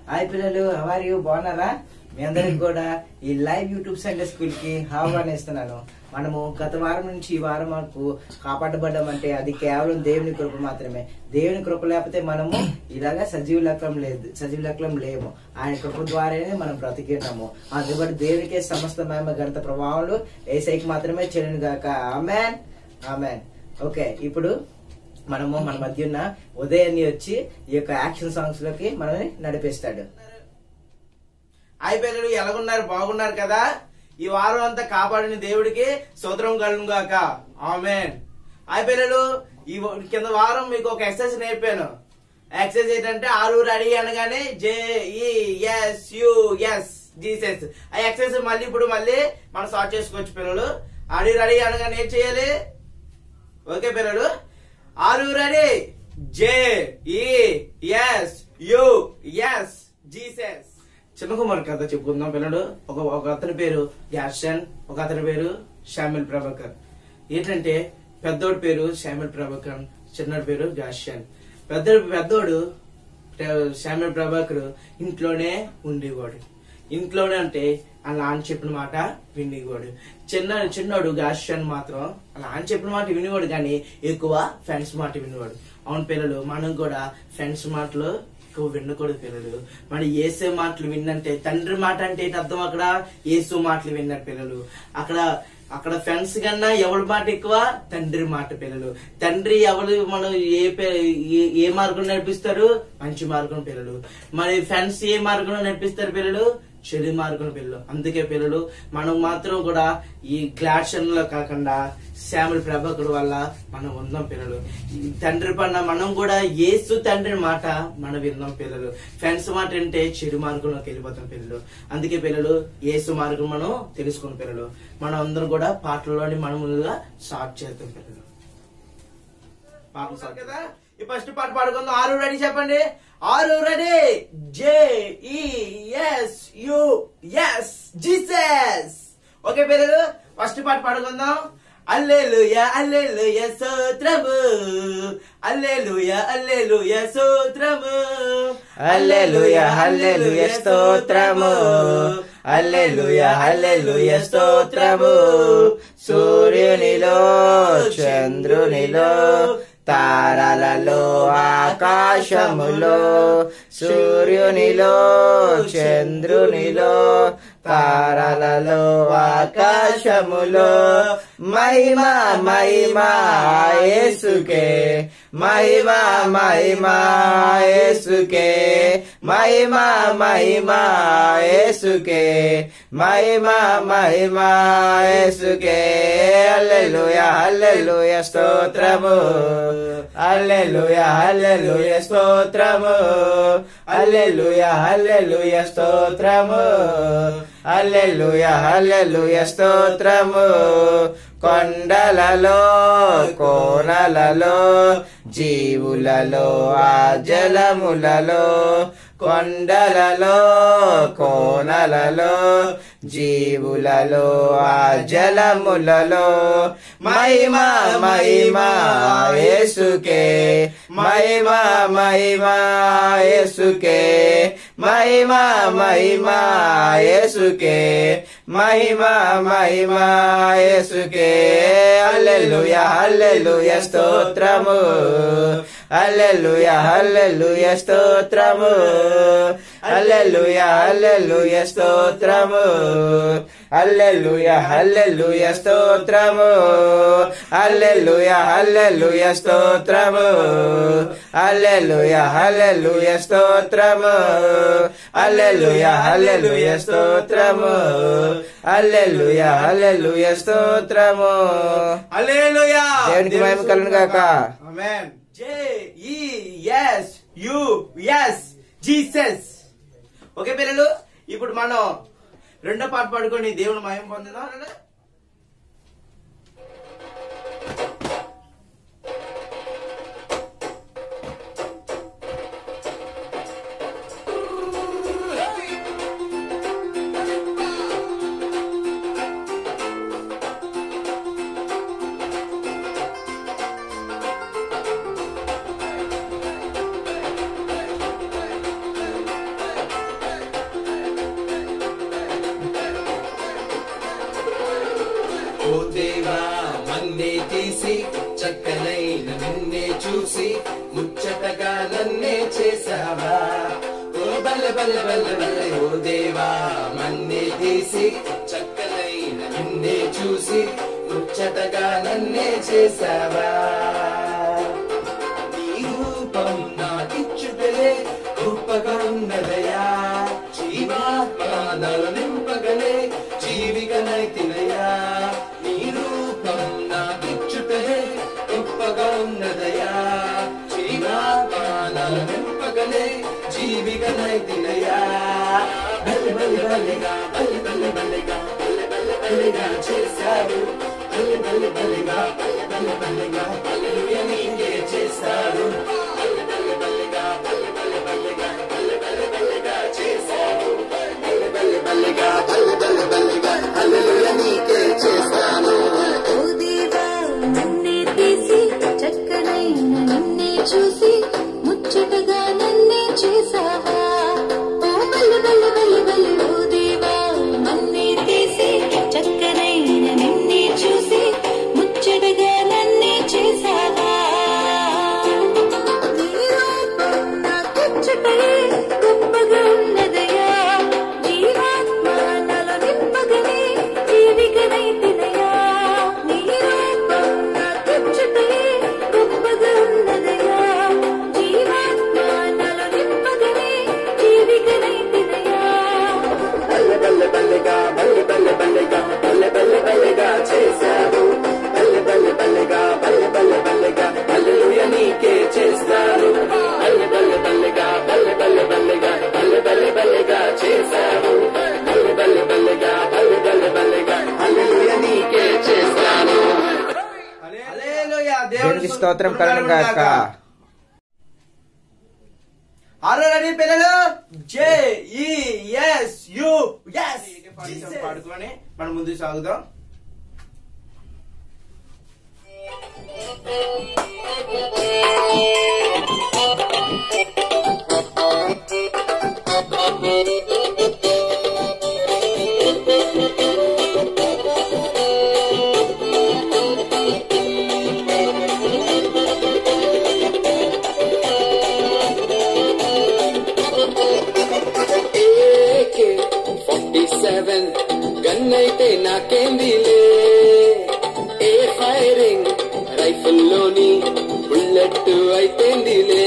Hi పిల్లలు how are you బాగున్నారా మీ అందరికి కూడా ఈ లైవ్ యూట్యూబ్ సండే స్కూల్ కి ఆహ్వానిస్తున్నాను మనము గత వారం నుంచి ఈ వారం వరకు కాపాడబడ్డం అంటే అది కేవలం దేవుని కృప మాత్రమే దేవుని కృప లేకపోతే మనము ఇలాగా సజీవ లెక్కం లేదు సజీవ లెక్కం లేము ఆయన కృప ద్వారానే మనం బ్రతికి ఉన్నాము అందుబట్టి దేవునికే సమస్త మహిమ గణిత ప్రభావాలు ఏసైకి మాత్రమే చెల్లిన గాక ఆమెన్ ఆమెన్ ఓకే ఇప్పుడు మనము మన మధ్య ఉన్న ఉదయాన్ని వచ్చి ఈ యొక్క యాక్షన్ సాంగ్స్ లోకి మనల్ని నడిపిస్తాడు హాయ్ పిల్లలు ఎలాగున్నారు బాగున్నారు కదా ఈ వారం అంతా కాపాడిన దేవుడికి స్తోత్రం కలుగు గాక ఆమెన్ హాయ్ పిల్లలు ఈ వ- కింద వారం మీకు ఒక ఎక్సర్సైజ్ నేర్పాను ఎక్సర్సైజ్ ఏంటంటే ఆరు రెడీ అనగానే J E S U S Jesus ఆ ఎక్సర్సైజ్ మళ్ళీ ఇప్పుడు మళ్ళీ మనం స్టార్ట్ చేసుకోవచ్చు పిల్లలు ఆరు రెడీ అనగానే ఏం చేయాలి ఓకే పిల్లలు ఆరు ready J E S U S Jesus చిన్న కుమార్ కథ చెప్పుకుందాం పిల్లలు ఒక ఒక అతని పేరు యాషన్ ఒక అతని పేరు శామ్యుల్ ప్రభాకర్ ఏంటంటే పెద్దోడి పేరు శామ్యుల్ ప్రభాకర్ చిన్నోడి పేరు యాషన్ పెద్ద పెద్దోడు శామ్యుల్ ప్రభాకర్ ఇంట్లోనే ఉండేవాడు ఇంట్లోనే అంటే వాళ్ళ నాన్న చెప్పిన మాట వినేవాడు చిన్న చిన్నోడు గాషన్ మాత్రం వాళ్ళ నాన్న చెప్పిన మాట వినేవాడు కానీ ఎక్కువ ఫ్రెండ్స్ మాట వినేవాడు అవును పిల్లలు మనం కూడా ఫ్రెండ్స్ మాటలు ఎక్కువ వినకూడదు పిల్లలు మన ఏసే మాటలు విన్నంటే తండ్రి మాట అంటే ఏంటి అర్థం అక్కడ ఏసు మాటలు విన్నారు పిల్లలు అక్కడ అక్కడ ఫ్రెండ్స్ కన్నా ఎవరి మాట ఎక్కువ తండ్రి మాట పిల్లలు తండ్రి ఎవరు మనం ఏ పే- ఏ- ఏ మార్గం నడిపిస్తారు మంచి మార్గం పిల్లలు మరి ఫ్రెండ్స్ ఏ మార్గంలో నడిపిస్తారు పిల్లలు చెడు మార్గం పిల్లలు అందుకే పిల్లలు మనం మాత్రం కూడా ఈ గ్లాడ్షన్ లో కాకుండా శ్యాముల ప్రభాకర్ వల్ల మనం ఉందాం పిల్లలు ఈ తండ్రి పన్న మనం కూడా ఏసు తండ్రి మాట మనం విందాం పిల్లలు ఫ్రెండ్స్ మాట అంటే చెడు మార్గంలోకి వెళ్ళిపోతాం పిల్లలు అందుకే పిల్లలు ఏసు మార్గం మనం తెలుసుకుని పిల్లలు మనం అందరం కూడా పాటల్లోని మనములుగా స్టార్ట్ చేద్దాం పిల్లలు పాట స్టార్ట్ కదా ఈ ఫస్ట్ పాట పాడుకుందాం ఆరు రెడీ చెప్పండి ఆరు ready J E S U S Jesus okay పిల్లలు ఫస్ట్ పాట పాడుకుందాం అల్లెలుయ అల్లెలుయ స్తోత్రము అల్లెలుయ అల్లెలుయ స్తోత్రము హల్లెలూయ హల్లెలూయ స్తోత్రము హల్లెలూయ హల్లెలూయ స్తోత్రము సూర్యునిలో చంద్రునిలో తారలలో ఆకాశములో సూర్యునిలో చంద్రునిలో తారలలో ఆకాశములో మహిమా మహిమా యేసుకే మహిమా మహిమా యేసుకే మహిమా మహిమా యేసుకే మహిమా మహిమా యేసుకే హల్లెలూయా హల్లెలూయా స్తోత్రము హల్లెలూయా హల్లెలూయా స్తోత్రము హల్లెలూయా హల్లెలూయా స్తోత్రము హల్లెలూయా హల్లెలూయా స్తోత్రము కొండలలో కోనలలో జీవులలో ఆ జలములలో కొండలలో కోనలలో జీవులలో ఆ జలములలో మహిమా మహిమా యేసుకే మహిమా మహిమా యేసుకే మహిమా మహిమా యేసుకే మహిమా మహిమా యేసుకే హల్లెలూయా హల్లెలూయా స్తోత్రము హల్లెలూయా హల్లెలూయా స్తోత్రము హల్లెలూయా హల్లెలూయా స్తోత్రము హల్లెలూయా హల్లెలూయా స్తోత్రము హల్లెలూయా హల్లెలూయా స్తోత్రము హల్లెలూయా హల్లెలూయా స్తోత్రము హల్లెలూయా హల్లెలూయా స్తోత్రము హల్లెలూయా హల్లెలూయా స్తోత్రము హల్లెలూయా దేవునికి మహిమ కలుగును గాక ఆమేన్ J E S U S Jesus okay పిల్లలు ఇప్పుడు మనం రెండో పాట పాడుకొని దేవుని మహిమ పొందుదాం Hey! బల్లె బల్లె బల్లె బల్లె ఓ దేవా మన్నే తీసి చక్కనైన నిన్నే చూసి ముచ్చటగా నన్నే చేసావా నీ రూపం నాకిచ్చుటలే గొప్పగా ఉన్నదయా జీవాత్మానలు నింపగలే జీవికనైతినయా నీ రూపం నాకిచ్చుటలే గొప్పగా ఉన్నదయా జీవాత్మానలు నింపగలే జీవికనైతినయా బల్లి బల్లి బల్లిగా బల్లి బల్లి బల్లిగా బల్లి బల్లి బల్లిగా చేశారు బల్లి బల్లి బల్లిగా బల్లి బల్లి బల్లిగా బల్లి నీకే చేశారు బల్లి బల్లి బల్లిగా బల్లి బల్లి బల్లిగా బల్లి బల్లి బల్లిగా చేశారు బల్లి బల్లి బల్లిగా బల్లి బల్లి బల్లిగా హల్లెలూయా నీకే చేస్తాను ఓ దేవా నన్నే తీసి చక్కనైన నిన్నే చూసి ముచ్చటగా నన్నే చేసావా ఓ బల్లి బల్లి బల్లి బల్లి ఓ దేవా నన్నే తీసి చక్కనైన నిన్నే చూసి ముచ్చటగా నన్నే చేసావా నీ రూపం నాకిచ్చుటే గొప్పగా ఉన్నదయ్యా జీవాత్మ నాలో నింపగనే జీవికనైతినయా నీ రూపం నాకిచ్చుటే గొప్పగా ఉన్నదయ్యా జీవాత్మ నాలో నింపగనే జీవికనైతినయా బల్లె బల్లె బల్లెగా బల్లె బల్లె బల్లెగా బల్లె బల్లె బల్లెగా చేశారు బల్లె బల్లె బల్లెగా బల్లె బల్లె బల్లెగా హల్లెలూయా నీకే చేస్తారు బల్లె బల్లె బల్లెగా బల్లె బల్లె బల్లెగా బల్లె బల్లె బల్లెగా చేశారు బల్లె బల్లె బల్లెగా బల్లె బల్లె బల్లెగా హల్లెలూయా నీకే చేస్తాను హల్లెలూయా, దేవునికి స్తోత్రం కలుగును గాక ఆల్రెడీ పిల్లలు జే ఈ ఎస్ యు ఎస్ పాడుకొని మనం ముందుకు సాగుదాం ఏకే ఫార్టీ సెవెన్ గన్ అయితే నాకేందిలే ఏ ఫైరింగ్ రైఫిల్లోని బుల్లెట్ అయితేందిలే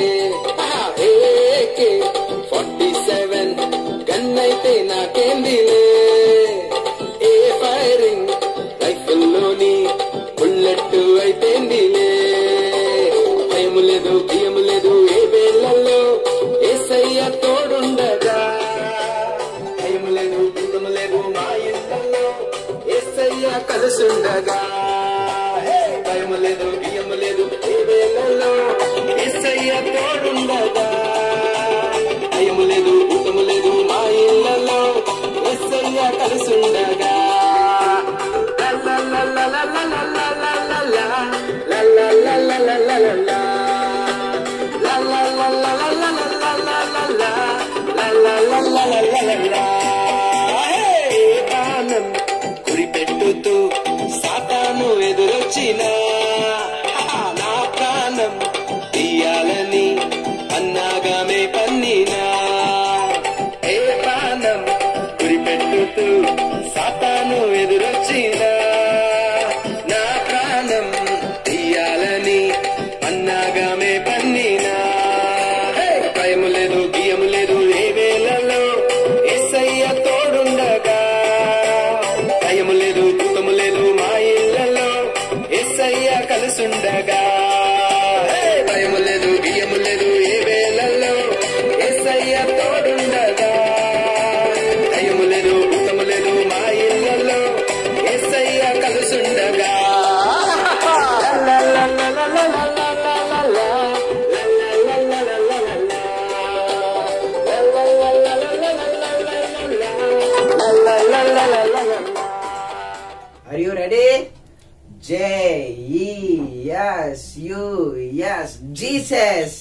ఏకే ఫార్టీ సెవెన్ గన్ అయితే నాకేందిలే ఏ ఫైరింగ్ రైఫిల్లోని బుల్లెట్ అయితేందిలే భయం లేదు భయం లేదు ఏ వేళల్లో ఏసయ్య తోడుండగా భయం లేదు భూతం లేదు మా ఇళ్ళల్లో ఏసయ్య కలుసుండగా హే! భయం లేదు భయం లేదు ఏ వేళల్లో ఏసయ్య తోడుండగా భయం లేదు భూతం లేదు మా ఇళ్ళల్లో ఏసయ్య కలుసుండగా లా లా లా లా లా లా లా లా లా లా లా లా లా లా లా లా లా లా La la la la la la la la la la la la la la la la la la la Hey! ప్రాణం కురిపెట్టుతూ సాతాను ఎదురొచ్చిన నా ప్రాణం తీయాలని అన్నాగామే పన్నినా ఏ ప్రాణం కురిపెట్టుతూ సాతాను ఎదురొచ్చిన నా ప్రాణం తీయాలని అన్నాగామే పన్నినా హే! భయము లేదు బియ్యము లేదు ఏ వేళలో ఎస్ఐయ తోడుండగా భయము లేదు భూతము లేదు మా ఇళ్ళలో ఎస్ఐయ కలుసుండగా హే! భయము లేదు బియ్యము లేదు ఏ వేళల్లో ఎస్ఐయ తోడుండగా భయము లేదు భూతము లేదు మా ఇళ్ళలో ఎస్ఐయ కలుసుండగా లా లా లా లా లా లా లా లా లా లా. లా లా లా లా లా లా లా లా. లా లా లా లా లా లా లా లా లా లా. లా లా లా లా లా లా లా. Are you ready J E S U S Jesus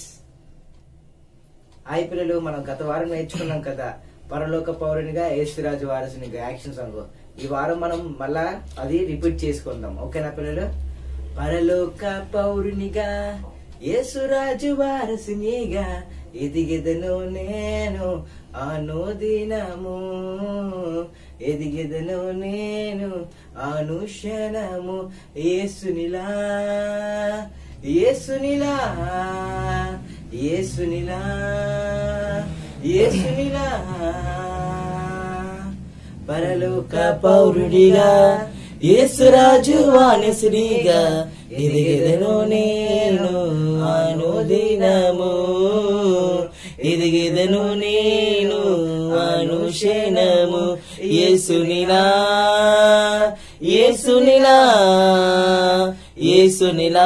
hi పిల్లలు మనం గత వారం నేర్చుకున్నాం కదా పరలోక పౌరునిగా యేసురాజు వారసునిగా యాక్షన్ సాంగ్ ఈ వారం మనం మళ్ళా అది రిపీట్ చేసుకుందాం ఓకేనా పిల్లలు పరలోక పౌరునిగా యేసురాజు వారసునిగా ఎదిగెదను నేను అనుదినము ఎదిగెదను నేను అనుక్షణము ఏసునిలా ఏసునిలా ఏసునిలా ఏసునిలా పరలోక పౌరుడిగా యేసురాజు వానసుడిగా ఎదిగెదను నేను అనుదినము ఎదిగెదను నేను అనుక్షణము యేసునిలా యేసునిలా యేసునిలా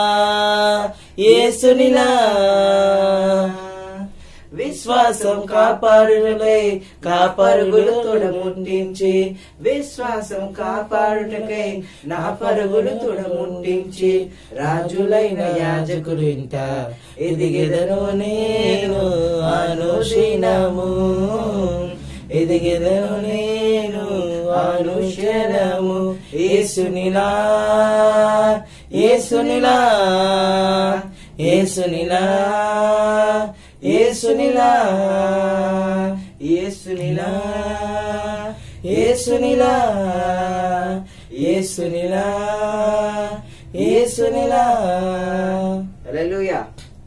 యేసునిలా విశ్వాసం కాపాడుటకై కాపరుగులు తొడముట్టించి విశ్వాసం కాపాడుటకై నా పరుగులు తొడముట్టించి రాజులైన యాజకులు ఇంట ఎదిగెదను నేను అనుషినము ఎదిగెదను నేను అనుషణము ఏసునిలా ఏసునిలా ఏసునిలా ఏసునిలా ఏసునిలా ఏసునిలా ఏసునిలా ఏసునిలా హల్లెలూయా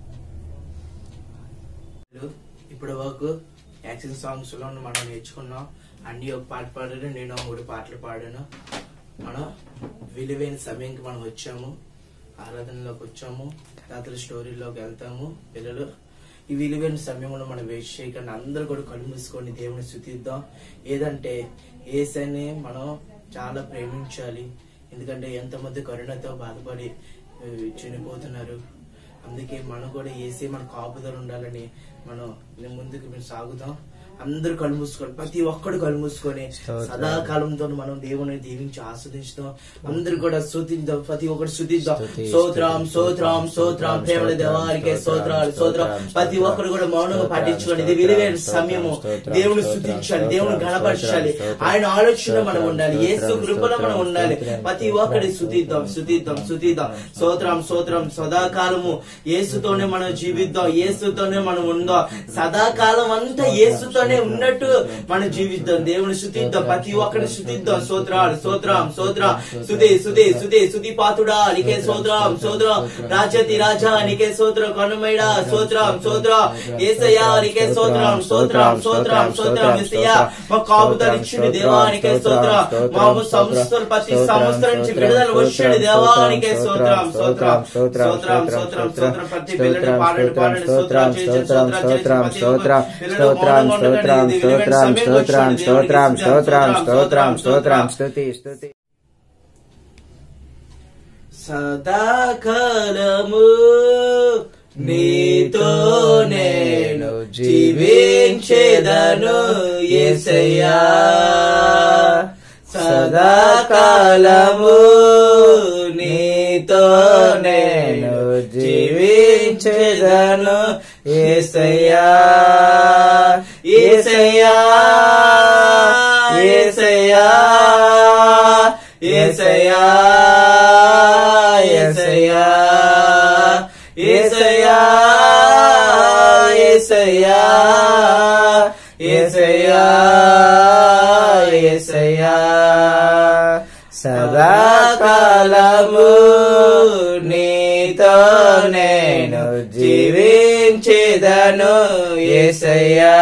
ఇప్పుడు వరకు యాక్షన్ సాంగ్స్ లో మనం నేర్చుకున్నాం అన్ని ఒక పాట పాడాను నేను మూడు పాటలు పాడాను మనం విలువైన సమయంకి మనం వచ్చాము ఆరాధనలోకి వచ్చాము రాత్రి స్టోరీలోకి వెళ్తాము పిల్లలు ఈ విలువైన సమయంలో మనం వేస్ట్ చేయకుండా అందరూ కూడా కళ్ళు మూసుకొని దేవుని స్థుతిద్దాం ఏదంటే ఏసని మనం చాలా ప్రేమించాలి ఎందుకంటే ఎంతమంది కరుణతో బాధపడి ఆ, చనిపోతున్నారు అందుకే మనం కూడా ఏసీ మన కాపుదలు ఉండాలని మనం ముందుకు మేము సాగుదాం అందరూ కళ్ళు మూసుకొని ప్రతి ఒక్కడు కళ్ళు మూసుకొని సదాకాలంతో మనం దేవుని దీవించి ఆస్వాదించుదాం అందరూ కూడా స్థుతిద్దాం ప్రతి ఒక్కరు స్థుతిద్దాం సోత్రం సోత్రం సోత్రం ప్రేమల దేవానికి సోత్రాలు సోత్రం ప్రతి ఒక్కరు కూడా మౌనంగా పాటించుకోండి ఇది విలువైన సమయము దేవుని స్థుతించాలి దేవుని గణపరచాలి ఆయన ఆలోచన మనం ఉండాలి యేసు కృపలో మనం ఉండాలి ప్రతి ఒక్కరి స్థుతిద్దాం స్థుతిద్దాం స్థుతిద్దాం సోత్రం సోత్రం సదాకాలము యేసుతోనే మనం జీవిద్దాం యేసుతోనే మనం ఉందాం సదాకాలం అంతా యేసుతోనే ఉన్నట్టు మనం జీవిద్దాం దేవుని స్థుతిద్దాం ప్రతి ఒక్కరిని స్థుతిద్దాం సోత్రాలు సోత్రం సోత్రం సుదే సుదే సుదే సుది పాతుడా నీకే సోత్రం సోత్రం రాజతి రాజా నీకే సోత్రం కనుమైడా సోత్రం సోత్రం ఏసయ్యా నీకే సోత్రం సోత్రం సోత్రం సోత్రం ఏసయ్యా మా కాపుదలు ఇచ్చింది దేవానికే స్తోత్రం మా సంస్థలు ప్రతి సంవత్సరం నుంచి విడుదల వచ్చింది దేవానికే స్తోత్రం స్తోత్రం స్తోత్రం స్తోత్రం స్తోత్రం ప్రతి పిల్లలు పాడండి పాడండి స్తోత్రం చేసి స్తోత్రం చేసి స్తోత్రం స్తోత్రం స్తోత్రం స్తోత్రం స్తోత్రం స్తోత్రం స్తోత్రం స్తోత్రం స్తోత్రం స్తుతి స్తుతి సదాకాలము నీతో నేను జీవించేదను యేసయ్యా సదాకాలము నీతో నేను జీవించేదను యేసయ్యా యేసయ్యా యేసయ్యా యేసయ్యా యేసయ్యా యేసయ్యా యేసయ్యా యేసయ్యా యేసయ్యా సదాకాలము నీతో నేను జీవించేదను యేసయ్యా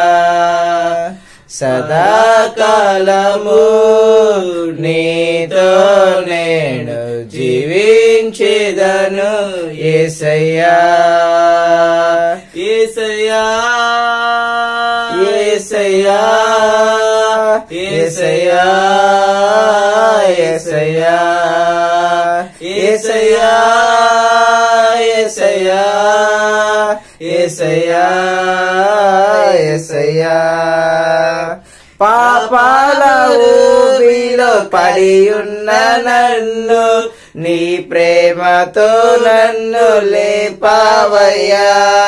సదాకాలము నీతో నేను జీవించేదను ఏసయ్యా ఏసయ్యా ఏసయ్యా ఏసయ్యా ఏసయ్యా ఏసయ్యా ఏసయ్యా ఏసయ్యా ఏసయ్యా పాపాల ఊబిలో పడి ఉన్న నన్ను నీ ప్రేమతో నన్ను లేపావయ్యా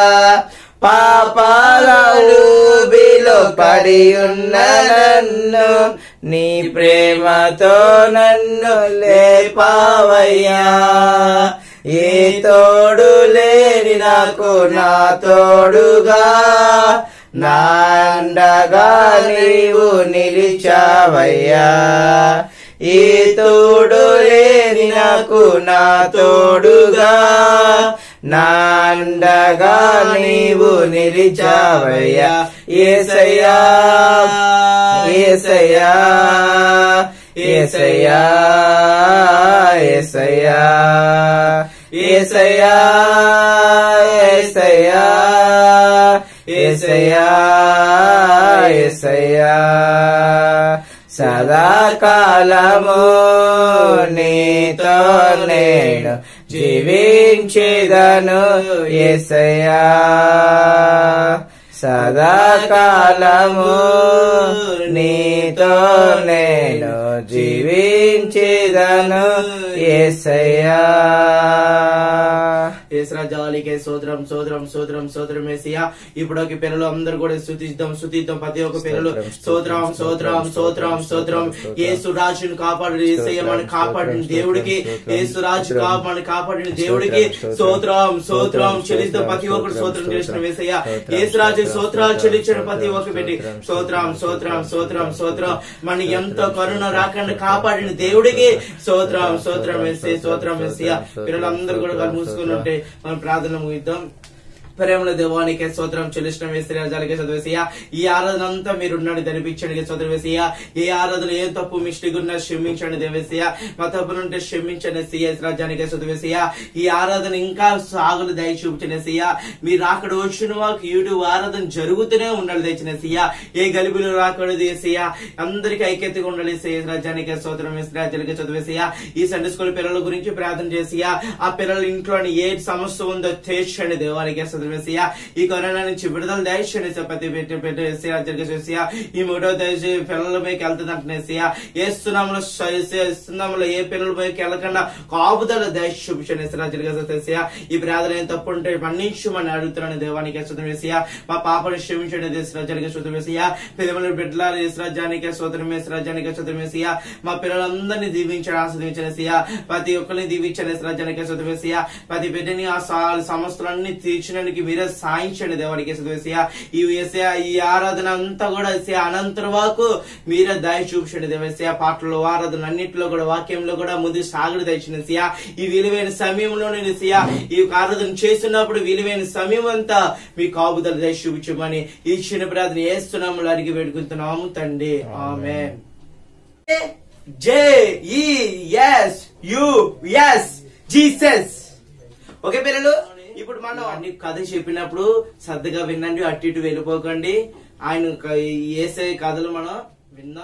పాపాల ఊబిలో పడి ఉన్న నన్ను నీ ప్రేమతో నన్ను లేపావయ్యా ఏ తోడు లేని నాకు నా తోడుగా నా అండగా నీవు నిలిచావయ్యా ఏ తోడు లేని నాకు నా తోడుగా నా అండగా నీవు నిలిచావయ్యా ఏసయ్యా ఏసయ్యా ఏసయ్యా ఏసయ్యా ఏసయ్యా ఏసయ్యా ఏసయ్యా ఏసయ్యా సదాకాలము నీతో నేను జీవించేదను ఏసయ్యా సదాకాలము నీతో నేను జీవించేదను ఏసయ్యా ఏసరాజాలికే సోదరం సోదరం సోదరం సోదరం ఏసియా ఇప్పుడు ఒక పిల్లలు అందరు కూడా స్థుతిద్దాం స్థుతిద్దాం ప్రతి ఒక్క పిల్లలు సోదరం సోదరం సోదరం సోదరం ఏసు రాజును కాపాడు ఏసయ్య మన కాపాడిన దేవుడికి ఏసు రాజు మన కాపాడిన దేవుడికి సోదరం సోదరం చెల్లిద్దాం ప్రతి ఒక్కరు సోదరం చేసిన వేసయ్య ఏసు రాజు సోత్రాలు చెల్లించిన ప్రతి ఒక్క పెట్టి సోత్రం సోత్రం సోత్రం సోత్రం మన ఎంతో కరుణ రాకుండా కాపాడిన దేవుడికి సోత్రం సోత్రం వేసే సోత్రం వేసయ్య పిల్లలందరూ కూడా కళ్ళు మూసుకుని ఉంటే మనం ప్రార్థన ముగిద్దాం ప్రేమల దేవానికి స్తోత్రం చెల్లించడం వేసి రాజాలకే చదివేసయ్యా ఈ ఆరాధన అంతా మీరు ఉన్నాడు ధరిపించండి సోదరు వేసయ్యా ఏ ఆరాధన ఏ తప్పు మిస్టేక్ ఉన్నా క్షమించండి దేవేసయ్యా మా తప్పులుంటే క్షమించండి సిఎస్ రాజ్యానికి చదివేసయ్యా ఈ ఆరాధన ఇంకా సాగులు దయ చూపించనేసయ్యా మీరు అక్కడ వచ్చిన వాళ్ళకి యూట్యూబ్ ఆరాధన జరుగుతూనే ఉండాలి దయచినేసయ్యా ఏ గలిబిలు రాకూడదు వేసయ్యా అందరికి ఐక్యతగా ఉండాలి సిఎస్ రాజ్యానికి స్తోత్రం వేసి రాజ్యాలకే చదివేసయ్యా ఈ సండే స్కూల్ పిల్లల గురించి ప్రార్థన చేసియా ఆ పిల్లల ఇంట్లోని ఏ సమస్య ఉందో తీర్చండి దేవానికి చదివేసియా ఈ కరోనా నుంచి విడుదల దయచండి ప్రతి పెట్టి పెట్టి జరిగేసేసియా ఈ మూడో దయచేసి పిల్లల పైకి వెళ్తుంది అంటున్నాసియా ఏ స్థునంలో స్థునంలో ఏ పిల్లల పైకి వెళ్ళకుండా కాపుదల దయ చూపించండి జరిగేసేసియా ఈ ప్రార్థన ఏం తప్పు ఉంటే మన్నించమని అడుగుతున్నాను దేవానికి చదివేసియా మా పాపను క్షమించండి దేశ జరిగే చదివేసియా పిల్లల బిడ్డల రాజ్యానికి సోదరం రాజ్యానికి చదివేసియా మా పిల్లలందరినీ దీవించడం ఆస్వాదించనేసియా ప్రతి ఒక్కరిని దీవించని రాజ్యానికి చదివేసియా ప్రతి బిడ్డని ఆ సా- సమస్యలన్నీ తీర్చడానికి మీరే సాయించండి దేవానికి చదివేసియా ఈ ఏసయ్య, ఈ ఆరాధన అంతా కూడా ఏసయ్య, అనంతరం వరకు మీరే దయ చూపించండి దేవేసయ్య పాటలు ఆరాధన అన్నింటిలో కూడా వాక్యంలో కూడా ముందు సాగుడు తెచ్చినసియా ఈ విలువైన సమయంలో నేను ఈ ఆరాధన చేస్తున్నప్పుడు విలువైన సమయం అంతా మీ కాపుదల దయ చూపించమని ఈ చిన్న ప్రార్థన ఏస్తున్నాము అడిగి పెట్టుకుంటున్నాము తండ్రి ఆమె J E S U S Jesus okay పిల్లలు ఇప్పుడు మనం అన్ని కథ చెప్పినప్పుడు శ్రద్ధగా వినండి అటు ఇటు వెళ్ళిపోకండి ఆయన క- వేసే కథలు మనం విందాం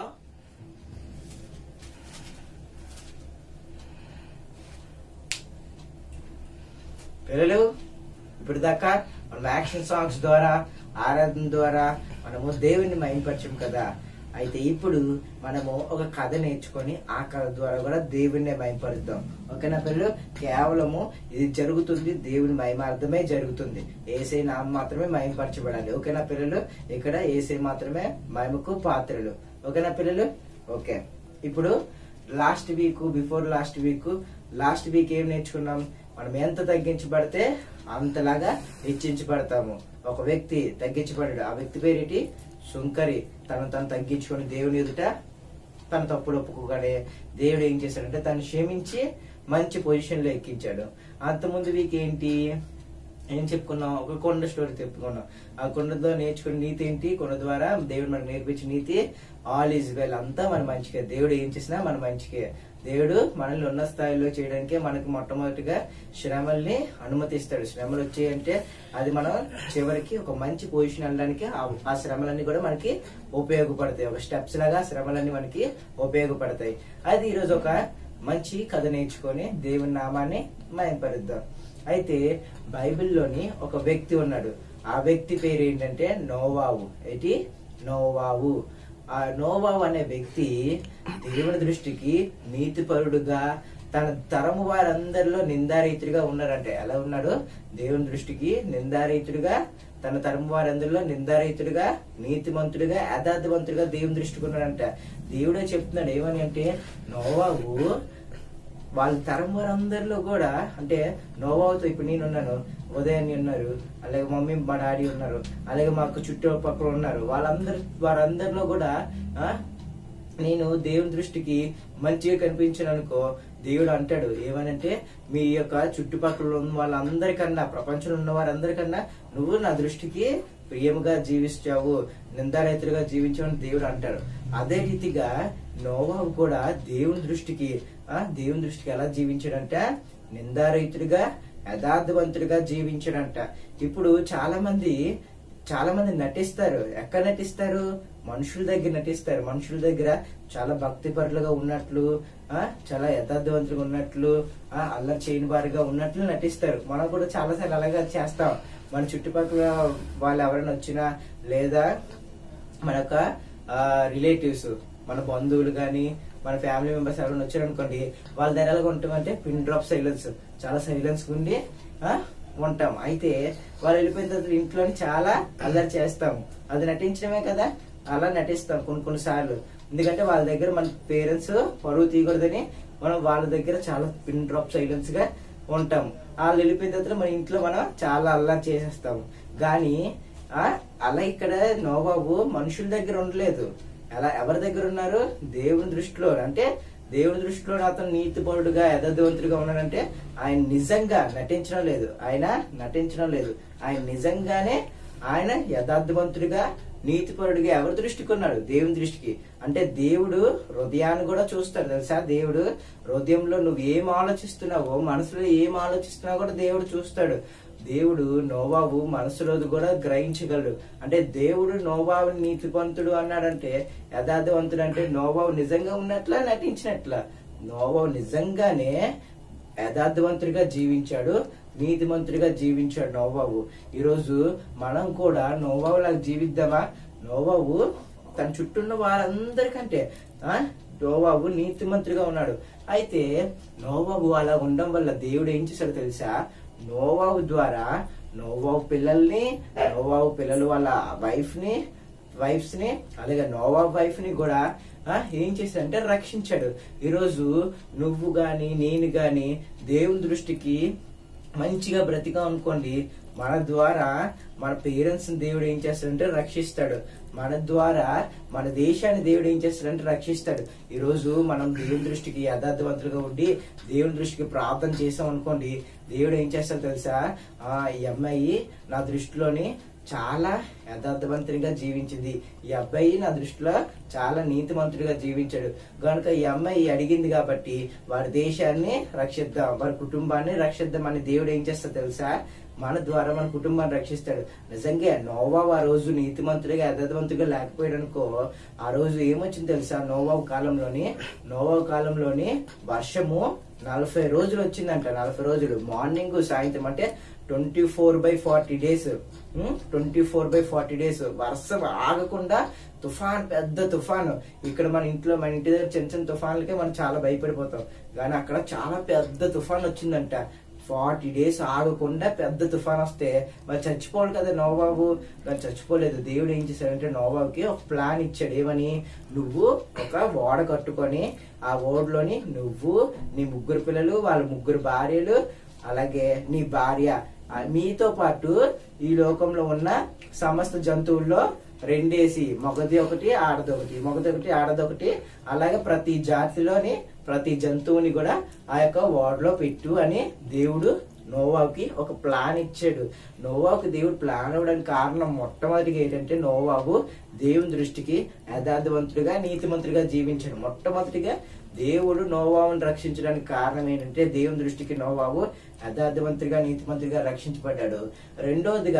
పిల్లలు ఇప్పుడు దాకా మనం యాక్షన్ సాంగ్స్ ద్వారా ఆరాధన ద్వారా మనము దేవుని మైంపరచం కదా అయితే ఇప్పుడు మనము ఒక కథ నేర్చుకొని ఆ కథ ద్వారా కూడా దేవుణ్ణి మైంపరుద్దాం ఓకేనా పిల్లలు కేవలము ఇది జరుగుతుంది దేవుని మహిమార్థమే జరుగుతుంది ఏసై నామ మాత్రమే మహిమపరచబడాలి ఓకేనా పిల్లలు ఇక్కడ ఏసై మాత్రమే మహిమకు పాత్రలు ఓకేనా పిల్లలు ఓకే ఇప్పుడు last week before last week last week ఏం నేర్చుకున్నాం మనం ఎంత తగ్గించబడితే అంతలాగా హెచ్చించబడతాము ఒక వ్యక్తి తగ్గించబడాడు ఆ వ్యక్తి పేరేటి సుంకరి తను తను తగ్గించుకొని దేవుని ఎదుట తన తప్పులు ఒప్పుకోగానే దేవుడు ఏం చేశాడంటే తను క్షమించి మంచి పొజిషన్ లో ఎక్కించాడు అంతకుముందు వీక్ ఏంటి ఏం చెప్పుకున్నాం ఒక కొండ స్టోరీ చెప్పుకున్నాం ఆ కొండతో నేర్చుకున్న నీతి ఏంటి కొండ ద్వారా దేవుడు మనకు నేర్పించిన నీతి ఆల్ ఈజ్ వెల్ అంతా మన మంచిగా దేవుడు ఏం చేసినా మన మంచికే దేవుడు మనల్ని ఉన్న స్థాయిలో చేయడానికి మనకు మొట్టమొదటిగా శ్రమల్ని అనుమతిస్తాడు శ్రమలు వచ్చాయంటే అది మనం చివరికి ఒక మంచి పొజిషన్ వెళ్ళడానికి ఆ- ఆ శ్రమలన్నీ కూడా మనకి ఉపయోగపడతాయి ఒక స్టెప్స్ లాగా ఆ శ్రమలన్నీ మనకి ఉపయోగపడతాయి అది ఈరోజు ఒక మంచి కథ నేర్చుకొని దేవుని నామాన్ని మయంపరుద్దాం అయితే బైబిల్లోని ఒక వ్యక్తి ఉన్నాడు ఆ వ్యక్తి పేరు ఏంటంటే నోవావు ఏంటి నోవావు ఆ నోవావు అనే వ్యక్తి దేవుని దృష్టికి నీతిపరుడుగా తన తరము వారందరిలో నిందారీతుడిగా ఉన్నాడంటే ఎలా ఉన్నాడు దేవుని దృష్టికి నిందారీతుడిగా తన తరము వారందరిలో నిందారీతుడిగా నీతిమంతుడిగా యథార్థవంతుడిగా దేవుని దృష్టికి ఉన్నాడంట దేవుడే చెప్తున్నాడు ఏమని అంటే నోవావు వాళ్ళ తరం వారందరిలో కూడా అంటే నోవాతో ఇప్పుడు నేను ఉన్నాను ఉదయాన్ని ఉన్నారు అలాగే మమ్మీ మా డాడీ ఉన్నారు అలాగే మాకు చుట్టుపక్కల ఉన్నారు వాళ్ళందరి వారందరిలో కూడా ఆ, నేను దేవుని దృష్టికి మంచిగా కనిపించాను అనుకో దేవుడు అంటాడు ఏమనంటే మీ యొక్క చుట్టుపక్కల ఉన్న వాళ్ళందరికన్నా ప్రపంచంలో ఉన్న వారందరికన్నా నువ్వు నా దృష్టికి ప్రియముగా జీవించావు నిందారైతులుగా జీవించావని దేవుడు అంటాడు అదే రీతిగా నోవాహు కూడా దేవుని దృష్టికి ఆ దేవుని దృష్టికి ఎలా జీవించాడంట నిందారైతుడిగా యథార్థవంతుడిగా జీవించాడంట ఇప్పుడు చాలా మంది చాలా మంది నటిస్తారు ఎక్కడ నటిస్తారు మనుషుల దగ్గర నటిస్తారు మనుషుల దగ్గర చాలా భక్తి పరులుగా ఉన్నట్లు ఆ చాలా యథార్థవంతులుగా ఉన్నట్లు ఆ అల్లరి చేయని వారిగా ఉన్నట్లు నటిస్తారు మనం కూడా చాలా సార్లు అలాగే చేస్తాం మన చుట్టుపక్కల వాళ్ళు ఎవరైనా వచ్చినా లేదా మన యొక్క రిలేటివ్స్ మన బంధువులు కానీ మన ఫ్యామిలీ మెంబర్స్ ఎవరైనా వచ్చారనుకోండి వాళ్ళ దగ్గర ఎలాగ ఉంటామంటే పిన్ డ్రాప్ సైలెన్స్ చాలా సైలెన్స్ ఉండి ఆ, ఉంటాం అయితే వాళ్ళు వెళ్ళిపోయిన తర్వాత ఇంట్లోని చాలా అల్లరి చేస్తాం అది నటించడమే కదా అలా నటిస్తాం కొన్ని కొన్ని సార్లు ఎందుకంటే వాళ్ళ దగ్గర మన పేరెంట్స్ పరువు తీయకూడదని మనం వాళ్ళ దగ్గర చాలా పిన్ డ్రాప్ సైలెన్స్ గా ఉంటాం వాళ్ళు వెళ్ళిపోయిన తర్వాత మన ఇంట్లో మనం చాలా అల్లరి చేసేస్తాం కానీ ఆ అలా ఇక్కడ నోబాబు మనుషుల దగ్గర ఉండలేదు అలా ఎవరి దగ్గర ఉన్నారు దేవుని దృష్టిలో అంటే దేవుని దృష్టిలో అతను నీతిపరుడుగా యథార్థవంతుడిగా ఉన్నాడంటే ఆయన నిజంగా నటించడం లేదు ఆయన నటించడం లేదు ఆయన నిజంగానే ఆయన యథార్థవంతుడిగా నీతిపరుడిగా ఎవరి దృష్టికి ఉన్నాడు దేవుని దృష్టికి అంటే దేవుడు హృదయాన్ని కూడా చూస్తాడు తెలుసా దేవుడు హృదయంలో నువ్వు ఏం ఆలోచిస్తున్నావో మనసులో ఏం ఆలోచిస్తున్నావో కూడా దేవుడు చూస్తాడు దేవుడు నోవాబు మనసులోది కూడా గ్రహించగలడు అంటే దేవుడు నోవాబు నీతివంతుడు అన్నాడంటే యథార్థవంతుడు అంటే నోవాబు నిజంగా ఉన్నట్లా నటించినట్లా నోవాబు నిజంగానే యథార్థవంతుడిగా జీవించాడు నీతిమంతుడిగా జీవించాడు నోబాబు ఈరోజు మనం కూడా నోబాబు లాగా జీవిద్దామా నోబాబు తన చుట్టూ ఉన్న వారందరికంటే ఆ నోబాబు నీతిమంతుడిగా ఉన్నాడు అయితే నోబాబు అలా ఉండడం వల్ల దేవుడు ఏం చేశాడు తెలుసా నోవాబు ద్వారా నోవాబు పిల్లల్ని నోవాబు పిల్లలు వాళ్ళ వైఫ్ ని వైఫ్స్ ని అలాగే నోవా వైఫ్ ని కూడా ఆ, ఏం చేశాడంటే రక్షించాడు ఈరోజు నువ్వు గాని నేను గాని దేవుని దృష్టికి మంచిగా బ్రతికా అనుకోండి మన ద్వారా మన పేరెంట్స్ దేవుడు ఏం చేస్తాడంటే రక్షిస్తాడు మన ద్వారా మన దేశాన్ని దేవుడు ఏం చేస్తాడంటే రక్షిస్తాడు ఈ రోజు మనం దేవుని దృష్టికి యథార్థవంతులుగా ఉండి దేవుని దృష్టికి ప్రార్థన చేసాం అనుకోండి దేవుడు ఏం చేస్తాడు తెలుసా ఆ ఈ అమ్మాయి నా దృష్టిలోని చాలా యథార్థవంతుడిగా జీవించింది ఈ అబ్బాయి నా దృష్టిలో చాలా నీతిమంతుడిగా జీవించాడు కనుక ఈ అమ్మాయి అడిగింది కాబట్టి వారి దేశాన్ని రక్షిద్దాం వారి కుటుంబాన్ని రక్షిద్దామని దేవుడు ఏం చేస్తా తెలుసా మన ద్వారా మన కుటుంబాన్ని రక్షిస్తాడు నిజంగా నోవా ఆ రోజు నీతిమంతుడిగా యథార్థవంతుడిగా లేకపోయాడు అనుకో ఆ రోజు ఏమొచ్చింది తెలుసా నోవాబు కాలంలోని నోవాబు కాలంలోని వర్షము నలభై రోజులు వచ్చిందంట నలభై రోజులు మార్నింగ్ సాయంత్రం అంటే twenty four by forty days twenty four by forty days వర్షం ఆగకుండా తుఫాన్ పెద్ద తుఫాను ఇక్కడ మన ఇంట్లో మన ఇంటి దగ్గర చిన్న చిన్న తుఫాన్లకే మనం చాలా భయపడిపోతాం కానీ అక్కడ చాలా పెద్ద తుఫాన్ వచ్చిందంట ఫార్టీ డేస్ ఆగకుండా పెద్ద తుఫాన్ వస్తే మరి చచ్చిపోవాలి కదా నోబాబు కానీ చచ్చిపోలేదు దేవుడు ఏం చేశాడంటే నోబాబుకి ఒక ప్లాన్ ఇచ్చాడు ఏమని నువ్వు ఒక ఓడ కట్టుకొని ఆ ఓడలోని నువ్వు నీ ముగ్గురు పిల్లలు వాళ్ళ ముగ్గురు భార్యలు అలాగే నీ భార్య ఆ, మీతో పాటు ఈ లోకంలో ఉన్న సమస్త జంతువుల్లో రెండేసి మగది ఒకటి ఆడది ఒకటి మగది ఒకటి ఆడది ఒకటి అలాగే ప్రతి జాతిలోని ప్రతి జంతువుని కూడా ఆ యొక్క వార్డులో పెట్టు అని దేవుడు నోవాకి ఒక ప్లాన్ ఇచ్చాడు నోవాకు దేవుడు ప్లాన్ ఇవ్వడానికి కారణం మొట్టమొదటిగా ఏంటంటే నోవాబు దేవుని దృష్టికి యథార్థవంతుడిగా నీతిమంతుడిగా జీవించాడు మొట్టమొదటిగా దేవుడు నోవాబుని రక్షించడానికి కారణం ఏంటంటే దేవుని దృష్టికి నోవాబు యథార్థవంతుడిగా నీతిమంతుడిగా రక్షించబడ్డాడు రెండోదిగా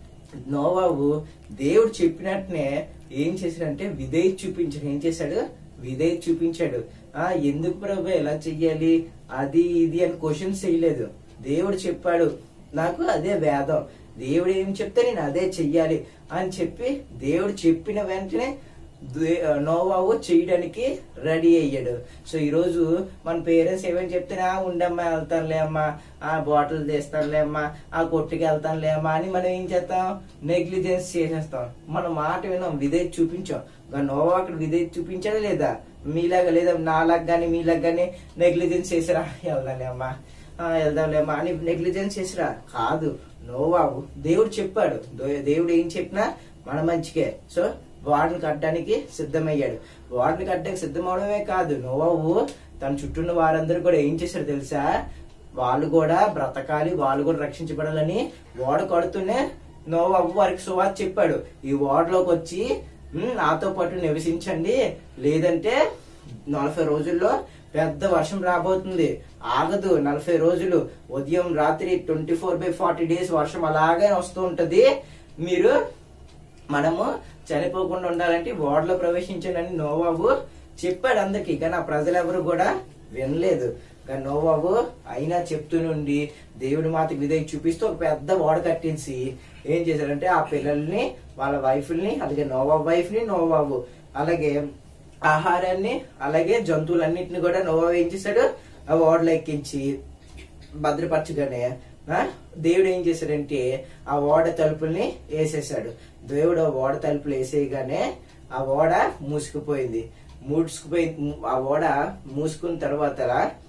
నోవాబు దేవుడు చెప్పినట్టునే ఏం చేశాడంటే విధేయ చూపించాడు ఏం చేశాడు విధేయ చూపించాడు ఆ ఎందుకు ప్రభు ఎలా చెయ్యాలి అది ఇది అని క్వశ్చన్స్ చేయలేదు దేవుడు చెప్పాడు నాకు అదే వేదం దేవుడు ఏం చెప్తే నేను అదే చెయ్యాలి అని చెప్పి దేవుడు చెప్పిన వెంటనే దే- నోవావు చేయడానికి రెడీ అయ్యాడు సో ఈ రోజు మన పేరెంట్స్ ఏమని చెప్తేనే ఉండమ్మా వెళ్తానులే అమ్మా ఆ బాటిల్ తీస్తానులే అమ్మా ఆ కొట్టుకి వెళ్తానులే అమ్మా అని మనం ఏం చేస్తాం నెగ్లిజెన్స్ చేసేస్తాం మన మాట విన్నాం విధేయత చూపించాం కానీ నోవా అక్కడ విధేయత చూపించాడా లేదా మీలాగా లేదా నాలాగా కానీ మీలాగా కానీ నెగ్లిజెన్స్ చేసిరా వెళ్దాంలే అమ్మా ఆ, వెళ్దాంలే అమ్మా అని నెగ్లిజెన్స్ చేసిరా కాదు నోవాబు దేవుడు చెప్పాడు దో- దేవుడు ఏం చెప్పినా మన మంచికే సో వాడిని కట్టడానికి సిద్ధమయ్యాడు వాడిని కట్టడానికి సిద్ధమవడమే కాదు నోవాబు తన చుట్టూ ఉన్న వారందరూ కూడా ఏం చేశారు తెలుసా వాళ్ళు కూడా బ్రతకాలి వాళ్ళు కూడా రక్షించబడాలని ఓడ కడుతూనే నోవాబు వారికి సువార్త చెప్పాడు ఈ ఓడలోకి వచ్చి "ఉమ్, నాతో పాటు నివసించండి లేదంటే నలభై రోజుల్లో పెద్ద వర్షం రాబోతుంది ఆగదు నలభై రోజులు ఉదయం రాత్రి twenty four by forty days వర్షం అలాగే వస్తూ ఉంటది మీరు మనము చనిపోకుండా ఉండాలంటే ఓడలో ప్రవేశించండి నోవాబు చెప్పాడు అందరికి కానీ ఆ ప్రజలెవరు కూడా వినలేదు కానీ నోవాబు అయినా చెప్తూనుండి దేవుడి మాతకి విధేయ చూపిస్తూ ఒక పెద్ద ఓడ కట్టించి ఏం చేశారంటే ఆ పిల్లల్ని వాళ్ళ వైఫ్ని అలాగే నోవాబు వైఫ్ ని నోవాబు అలాగే ఆహారాన్ని అలాగే జంతువులన్నిటిని కూడా నోవాబు ఏం చేశాడు ఆ ఓడలో ఎక్కించి భద్రపరచగానే ఆ, దేవుడు ఏం చేశాడంటే ఆ ఓడ తలుపుల్ని వేసేసాడు దేవుడు ఆ ఓడ తలుపులు వేసేయగానే ఆ ఓడ మూసుకుపోయింది మూసుకుపోయి ఆ ఓడ మూసుకున్న తర్వాత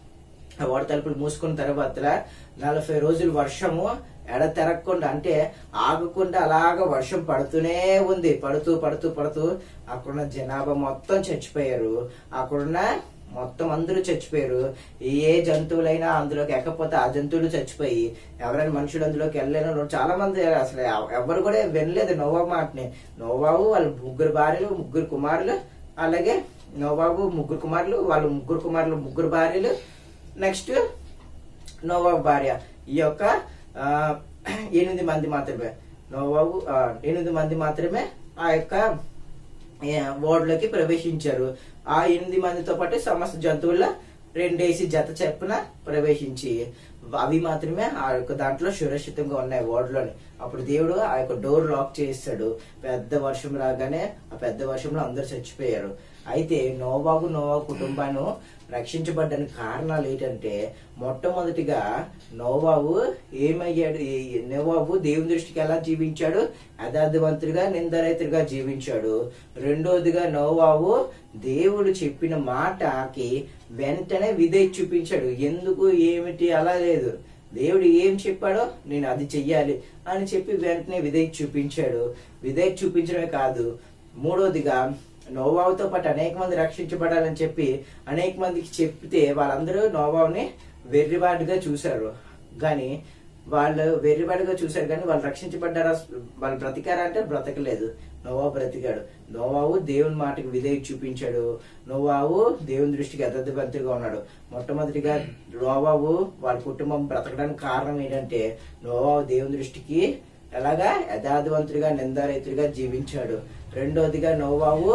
ఆ ఓడ తలుపులు మూసుకున్న తర్వాత నలభై రోజులు వర్షము ఎడతెరగకుండా అంటే ఆగకుండా అలాగ వర్షం పడుతూనే ఉంది పడుతూ పడుతూ పడుతూ అక్కడున్న జనాభా మొత్తం చచ్చిపోయారు అక్కడున్న మొత్తం అందరూ చచ్చిపోయారు ఏ జంతువులైనా అందులోకి ఎక్కపోతే ఆ జంతువులు చచ్చిపోయి ఎవరైనా మనుషులు అందులోకి వెళ్ళలేను చాలా మంది అసలు ఎవ- ఎవరు కూడా వినలేదు నోవా మాటని నోవాబు వాళ్ళ ముగ్గురు భార్యలు ముగ్గురు కుమారులు అలాగే నోవాబు ముగ్గురు కుమారులు వాళ్ళ ముగ్గురు కుమారులు ముగ్గురు భార్యలు నెక్స్ట్ నోవాబు భార్య ఈ యొక్క ఆ, ఎనిమిది మంది మాత్రమే నోవాబు ఆ, ఎనిమిది మంది మాత్రమే ఆ యొక్క ఏ, ఓడలోకి ప్రవేశించారు ఆ ఎనిమిది మందితో పాటు సమస్త జంతువుల రెండేసి జత చెప్పున ప్రవేశించి అవి మాత్రమే ఆ యొక్క దాంట్లో సురక్షితంగా ఉన్నాయి ఓడలోని అప్పుడు దేవుడు ఆ యొక్క డోర్ లాక్ చేస్తాడు పెద్ద వర్షం రాగానే ఆ పెద్ద వర్షంలో అందరు చచ్చిపోయారు అయితే నోవాబు నోవా కుటుంబాన్ని రక్షించబడ్డానికి కారణాలు ఏంటంటే మొట్టమొదటిగా నోవాబు ఏమయ్యాడు ఈ- నోవాబు దేవుని దృష్టికి ఎలా జీవించాడు యథార్థవంతుడిగా నిందరైతుడిగా జీవించాడు రెండోదిగా నోవాబు దేవుడు చెప్పిన మాటకి వెంటనే విధేయ చూపించాడు ఎందుకు ఏమిటి అలా లేదు దేవుడు ఏం చెప్పాడో నేను అది చెయ్యాలి అని చెప్పి వెంటనే విధేయ చూపించాడు విధేయ చూపించడమే కాదు మూడోదిగా నోవావుతో పాటు అనేక మంది రక్షించబడాలని చెప్పి అనేక మందికి చెప్తే వాళ్ళందరూ నోవావుని వెర్రివాడిగా చూశారు కానీ వాళ్ళు వెర్రివాడిగా చూశారు కానీ వాళ్ళు రక్షించబడ్డారా వాళ్ళు బ్రతికారా అంటే బ్రతకలేదు నోవాబు బ్రతికాడు నోవాబు దేవుని మాటకి విధేయ చూపించాడు నోవాబు దేవుని దృష్టికి యథార్థవంతుగా ఉన్నాడు మొట్టమొదటిగా నోవాబు వాళ్ళ కుటుంబం బ్రతకడానికి కారణం ఏంటంటే నోవాబు దేవుని దృష్టికి ఎలాగా యథార్థవంతుడిగా నిందారైతుడిగా జీవించాడు రెండోదిగా నోవాబు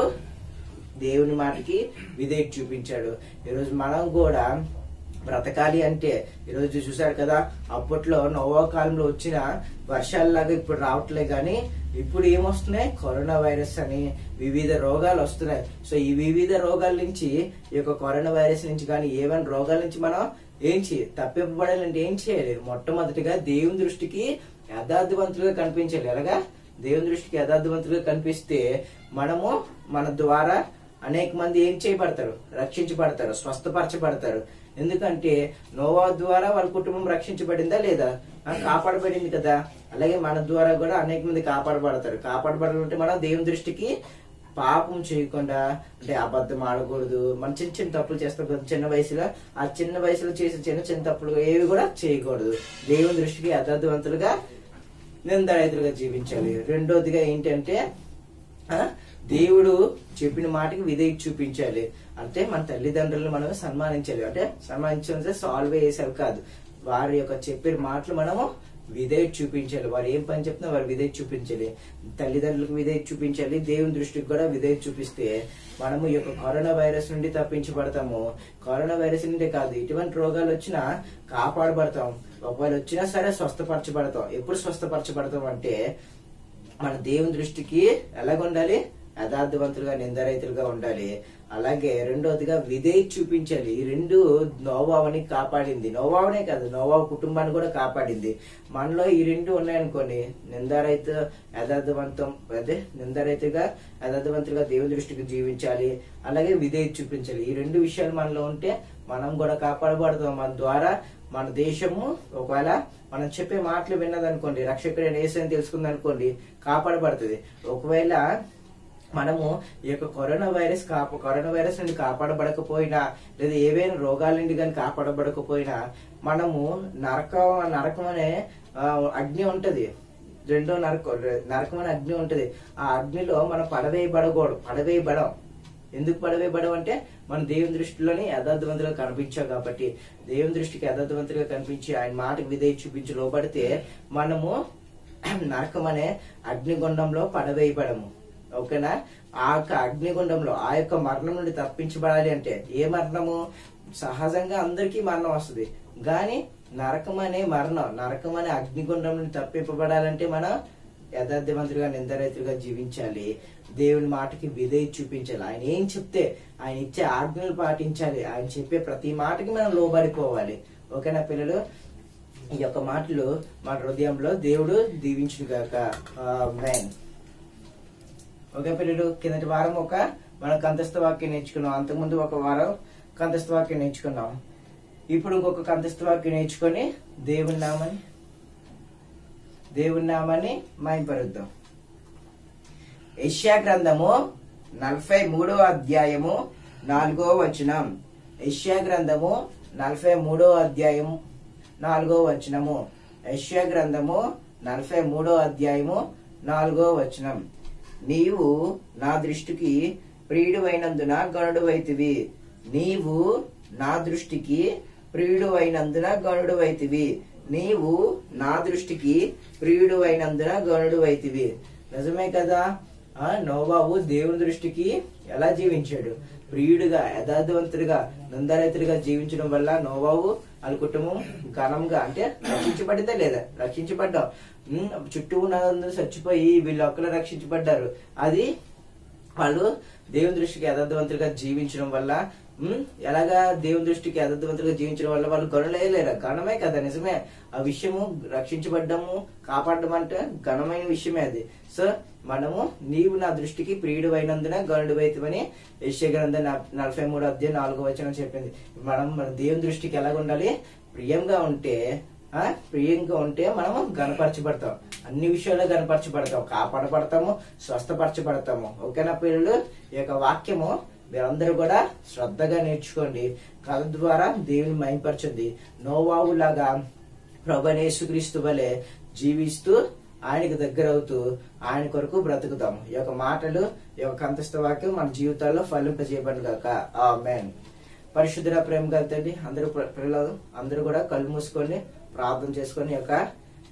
దేవుని మాటకి విధేయత చూపించాడు ఈరోజు మనం కూడా బ్రతకాలి అంటే ఈరోజు చూసారు కదా అప్పట్లో నోవా కాలంలో వచ్చిన వర్షాలలాగా ఇప్పుడు రావట్లే కానీ ఇప్పుడు ఏమొస్తున్నాయి కరోనా వైరస్ అని వివిధ రోగాలు వస్తున్నాయి సో ఈ వివిధ రోగాల నుంచి ఈ యొక్క కరోనా వైరస్ నుంచి కానీ ఏమైనా రోగాల నుంచి మనం ఏం చేయాలి తప్పింపబడాలంటే ఏం చేయాలి మొట్టమొదటిగా దేవుని దృష్టికి యథార్థవంతులుగా కనిపించాలి ఎలాగా దేవుని దృష్టికి యథార్థవంతులుగా కనిపిస్తే మనము మన ద్వారా అనేక మంది ఏం చేయబడతారు రక్షించబడతారు స్వస్థపరచబడతారు ఎందుకంటే నోవా ద్వారా వాళ్ళ కుటుంబం రక్షించబడిందా లేదా ఆ, కాపాడబడింది కదా అలాగే మన ద్వారా కూడా అనేక మంది కాపాడబడతారు కాపాడబడాలంటే మనం దేవుని దృష్టికి పాపం చేయకుండా అంటే అబద్ధం ఆడకూడదు మనం చిన్న చిన్న తప్పులు చేస్తాం కదా చిన్న వయసులో ఆ చిన్న వయసులో చేసే చిన్న చిన్న తప్పులు ఏవి కూడా చేయకూడదు దేవుని దృష్టికి యథార్థవంతులుగా నిందాయుతులుగా జీవించాలి రెండోదిగా ఏంటంటే ఆ, దేవుడు చెప్పిన మాటకి విధేయత చూపించాలి అంటే మన తల్లిదండ్రులను మనం సన్మానించాలి అంటే సన్మానించాలంటే సాల్వ్ చేసేవి కాదు వారి యొక్క చెప్పిన మాటలు మనము విధేయత చూపించాలి వారు ఏం పని చెప్తున్నా వారు విధేయత చూపించాలి తల్లిదండ్రులకు విధేయత చూపించాలి దేవుని దృష్టికి కూడా విధేయత చూపిస్తే మనము ఈ యొక్క కరోనా వైరస్ నుండి తప్పించబడతాము కరోనా వైరస్ నుండి కాదు ఇటువంటి రోగాలు వచ్చినా కాపాడబడతాం ఒకవేళ వచ్చినా సరే స్వస్థపరచబడతాం ఎప్పుడు స్వస్థపరచబడతాం అంటే మన దేవుని దృష్టికి ఎలాగ ఉండాలి యథార్థవంతులుగా నిందరైతులుగా ఉండాలి అలాగే రెండోదిగా విధేయ చూపించాలి ఈ రెండు నోవావని కాపాడింది నోవావనే కాదు నోవావు కుటుంబాన్ని కూడా కాపాడింది మనలో ఈ రెండు ఉన్నాయనుకోండి నిందారైతు యథార్థవంతం అదే నిందారైతుగా యథార్థవంతులుగా దేవుని దృష్టికి జీవించాలి అలాగే విధేయ చూపించాలి ఈ రెండు విషయాలు మనలో ఉంటే మనం కూడా కాపాడబడతాం మన ద్వారా మన దేశము ఒకవేళ మనం చెప్పే మాటలు విన్నదనుకోండి రక్షకుడైన యేసని తెలుసుకుందనుకోండి కాపాడబడుతుంది ఒకవేళ మనము ఈ యొక్క కరోనా వైరస్ కాప కరోనా వైరస్ నుండి కాపాడబడకపోయినా లేదా ఏవైనా రోగాల నుండి కానీ కాపాడబడకపోయినా మనము నరకం నరకం అనే ఆ, అగ్ని ఉంటది రెండో నరకం నరకం అనే అగ్ని ఉంటది ఆ అగ్నిలో మనం పడవేయబడకూడదు పడవేయబడం ఎందుకు పడవేయబడం అంటే మన దేవుని దృష్టిలోని యథార్థవంతులుగా కనిపించాం కాబట్టి దేవుని దృష్టికి యథార్థవంతులుగా కనిపించి ఆయన మాటకు విధేయ చూపించి లోబడితే మనము నరకం అనే అగ్నిగుండంలో పడవేయబడము ఓకేనా ఆ యొక్క అగ్నిగుండంలో ఆ యొక్క మరణం నుండి తప్పించబడాలి అంటే ఏ మరణము సహజంగా అందరికీ మరణం వస్తుంది గాని నరకం అనే మరణం నరకం అనే అగ్నిగుండం నుండి తప్పింపబడాలంటే మనం యథార్థవంతులుగా నిందరైతులుగా జీవించాలి దేవుని మాటకి విధేయ చూపించాలి ఆయన ఏం చెప్తే ఆయన ఇచ్చే ఆజ్ఞలు పాటించాలి ఆయన చెప్పే ప్రతి మాటకి మనం లోబడిపోవాలి ఓకేనా పిల్లలు ఈ యొక్క మాటలు మన హృదయంలో దేవుడు దీవించును గాక మెయిన్ ఓకే పిల్లలు కిందటి వారం ఒక మనం కంతస్థ వాక్యం నేర్చుకున్నాం అంతకుముందు ఒక వారం కంతస్థ వాక్యం నేర్చుకున్నాం ఇప్పుడు ఇంకొక కంతస్థ వాక్యం నేర్చుకొని దేవుని నామని దేవుని నామాన్ని మాయపరుద్దాం యెషయా గ్రంథము నలభై మూడవ అధ్యాయము నాలుగో వచనం యెషయా గ్రంథము నలభై మూడో అధ్యాయము నాలుగో వచనము యెషయా గ్రంథము నలభై మూడో అధ్యాయము నాలుగో వచనం నీవు నా దృష్టికి ప్రియుడు అయినందున గణుడు వైతివి నీవు నా దృష్టికి ప్రియుడు అయినందున గణుడు వైతివి నీవు నా దృష్టికి ప్రియుడు అయినందున గణుడు వైతివి నిజమే కదా ఆ నోబాబు దేవుని దృష్టికి ఎలా జీవించాడు ప్రియుడుగా యథార్థవంతుడిగా నందరైతుడిగా జీవించడం వల్ల నోబాబు వాళ్ళ కుటుంబం ఘనంగా అంటే రక్షించబడితే లేదా రక్షించబడ్డాం ఉమ్, చుట్టూ ఉన్నందరూ చచ్చిపోయి వీళ్ళు ఒక్కరు రక్షించబడ్డారు అది వాళ్ళు దేవుని దృష్టికి యథార్థవంతులుగా జీవించడం వల్ల ఉమ్, ఎలాగా దేవుని దృష్టికి యథార్థవంతులుగా జీవించడం వల్ల వాళ్ళు గణలేరు ఘనమే కదా నిజమే ఆ విషయము రక్షించబడ్డము కాపాడడం అంటే ఘనమైన విషయమే అది సో మనము నీవు నా దృష్టికి ప్రియుడు అయినందున గణుడు వైతమని యశ్య గ్రంథం న- నలభై మూడు అధ్యాయం నాలుగో వచనం చెప్పింది మనం మన దేవుని దృష్టికి ఎలాగ ఉండాలి ప్రియంగా ఉంటే ఆ ప్రియంగా ఉంటే మనము గనపరచబడతాం అన్ని విషయాల్లో గనపరచబడతాం కాపాడబడతాము స్వస్థపరచబడతాము ఓకేనా పిల్లలు ఈ యొక్క వాక్యము మీరందరూ కూడా శ్రద్ధగా నేర్చుకోండి కథ ద్వారా దేవుని మైపరచండి నోవావు లాగా ప్రభనేసుక్రీస్తు వలె జీవిస్తూ ఆయనకు దగ్గర అవుతూ ఆయన కొరకు బ్రతుకుతాం ఈ యొక్క మాటలు ఈ యొక్క కంతస్థ వాక్యం మన జీవితాల్లో ఫలింపజేయబడి కాక ఆ మెయిన్ పరిశుద్ధుల ప్రేమ గల తండ్రి అందరూ ప్ర- పిల్లలు అందరూ కూడా కళ్ళు మూసుకొని ప్రార్థన చేసుకొని ఈ యొక్క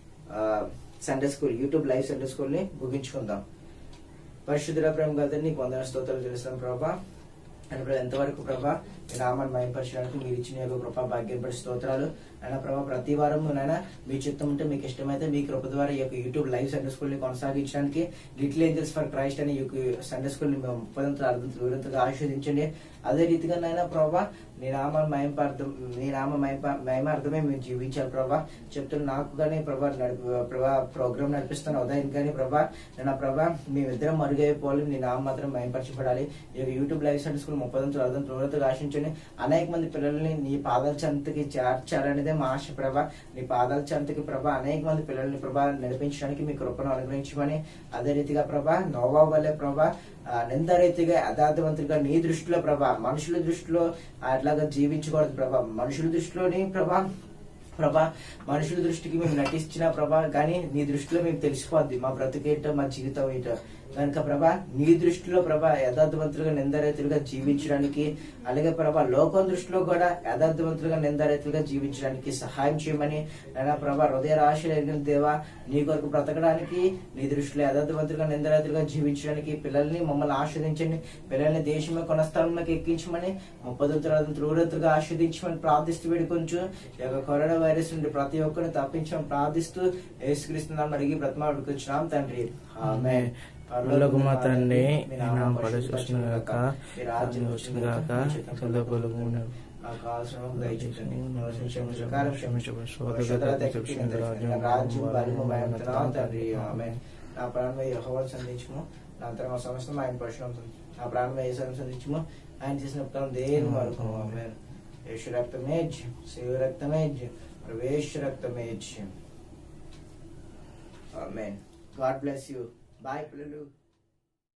Sunday school YouTube live Sunday school ని ముగించుకుందాం పరిశుద్ధుల ప్రేమ గల తండ్రి నీకు వందన స్తోత్రాలు తెలుస్తాం ప్రభా అని ప్రభా ఎంతవరకు ప్రభా మీ నామాన్ని మయంపరచడానికి మీరు ఇచ్చిన యొక్క కృపా భాగ్యం పడి స్తోత్రాలు అయినా ప్రభా ప్రతి వారం నైనా మీ చిత్తం ఉంటే మీకు ఇష్టమైతే మీ కృప ద్వారా ఈ యొక్క యూట్యూబ్ లైవ్ సండే స్కూల్ ని కొనసాగించడానికి లిటిల్ ఏంజల్స్ ఫర్ క్రైస్ట్ అనే ఈ యొక్క సండే స్కూల్ ని మేము ముప్పదంతలు అర్థంతలు వివరంతగా ఆస్వాదించండి అదే రీతిగా నైనా ప్రభా నీ నామ మయంపార్థం నీ నామ మహిమ- మహిమార్థమే మేము జీవించాలి ప్రభా చెప్తున్న నాకు కానీ ప్రభా నడిపి ప్రభా ప్రోగ్రామ్ నడిపిస్తున్న ఉదయం కానీ ప్రభా నేను ప్రభా మేమిద్దరం మరుగైపోవాలి నీ నామ మాత్రం మయంపరచబడాలి ఈ యొక్క యూట్యూబ్ లైవ్ సెంటర్ స్కూల్ ముప్పై తొమ్మిది అర్థం ప్రవృత్తిగా ఆశించండి అనేక మంది పిల్లల్ని నీ పాదాల చెంతకి చేర్చాలనేదే మా ఆశ ప్రభా నీ పాదాల చెంతకి ప్రభా అనేక మంది పిల్లల్ని ప్రభా నడిపించడానికి మీ కృపను అనుగ్రహించమని అదే రీతిగా ప్రభా నోవా వల్లే ప్రభా ఆ, నిందారీతిగా యథార్థవంతులుగా నీ దృష్టిలో ప్రభా మనుషుల దృష్టిలో అట్లాగా జీవించకూడదు ప్రభా మనుషుల దృష్టిలోని ప్రభా ప్రభా మనుషుల దృష్టికి మేము నటించిన ప్రభా కానీ నీ దృష్టిలో మేము తెలిసిపోద్ది మా బ్రతికేటో మా జీవితం ఏంటో కనుక ప్రభా నీ దృష్టిలో ప్రభా యథార్థవంతులుగా నిందారైతులుగా జీవించడానికి అలాగే ప్రభా లోకం దృష్టిలో కూడా యథార్థవంతులుగా నిందారైతులుగా జీవించడానికి సహాయం చేయమని నాయనా ప్రభా హృదయ రాశి కలిగిన దేవా నీ కొరకు బ్రతకడానికి నీ దృష్టిలో యథార్థవంతులుగా నిందారైతులుగా జీవించడానికి పిల్లల్ని మమ్మల్ని ఆస్వాదించండి పిల్లల్ని దేశమే కొనస్థలంలోకి ఎక్కించమని ముప్పదంతులు త్రూరతులుగా ఆస్వాదించమని ప్రార్థిస్తూ వేడుకొంచు ఈ యొక్క కరోనా వైరస్ నుండి ప్రతి ఒక్కరిని తప్పించమని ప్రార్థిస్తూ యేసుక్రీస్తున్నాం అడిగి బ్రతమాడుకొచ్చున్నాం తండ్రి ఆమె పరలోక మా తండ్రి నీ నామం పరిశుద్ధం గాక మీ రాజ్యం వచ్చిన గాక చదువుకోలు నాకు కావాల్సిన దయచేయండి నివసించే ప్రకారం క్షమించబడి శోధన తెప్పించిన రాజ్యం బలము భయంతో తండ్రి ఆమె నా ప్రాణమే యెహోవా సంధించము నా తర్వాత సమస్తం ఆయన పరిశ్రమ నా ప్రాణమే ఏ సంధించము ఆయన చేసిన ఉపకారం దేని వరకు ఆమె యేసు రక్తమేజ్ శివ రక్తమేజ్ ప్రవేశ రక్తమేజ్ ఆమెన్ గాడ్ బ్లెస్ యూ బాయ్ పిల్లలు